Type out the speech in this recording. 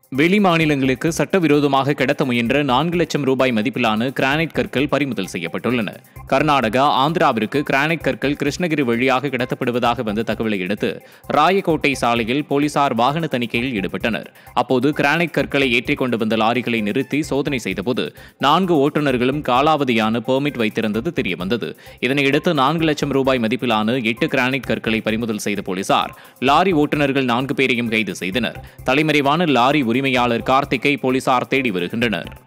வெளி மாநிலங்களுக்கு சட்டவிரோதமாக கடத்த முயன்ற நான்கு லட்சம் ரூபாய் மதிப்பிலான கிரானைட் கற்கள் பறிமுதல் செய்யப்பட்டுள்ளன கர்நாடகா ஆந்திராவிற்கு கிரானைட் கற்கள் கிருஷ்ணகிரி வழியாக கடத்தப்படுவதாக வந்த தகவலை அடுத்து ராயக்கோட்டை சாலையில் போலீசார் வாகன தணிக்கையில் ஈடுபட்டனர் அப்போது கிரானைட் கற்களை ஏற்றிக் கொண்டு வந்த லாரிகளை நிறுத்தி சோதனை செய்தபோது நான்கு ஓட்டுநர்களும் காலாவதியான பெர்மிட் வைத்திருந்தது தெரியவந்தது இதனையடுத்து நான்கு லட்சம் ரூபாய் மதிப்பிலான எட்டு கிரானைட் கற்களை பறிமுதல் செய்த போலீசார் லாரி ஓட்டுநர்கள் நான்கு பேரையும் கைது செய்தனர் தலைமறைவான லாரி உரிமையாளர் கார்த்திக்கை போலீசார் தேடி வருகின்றனர்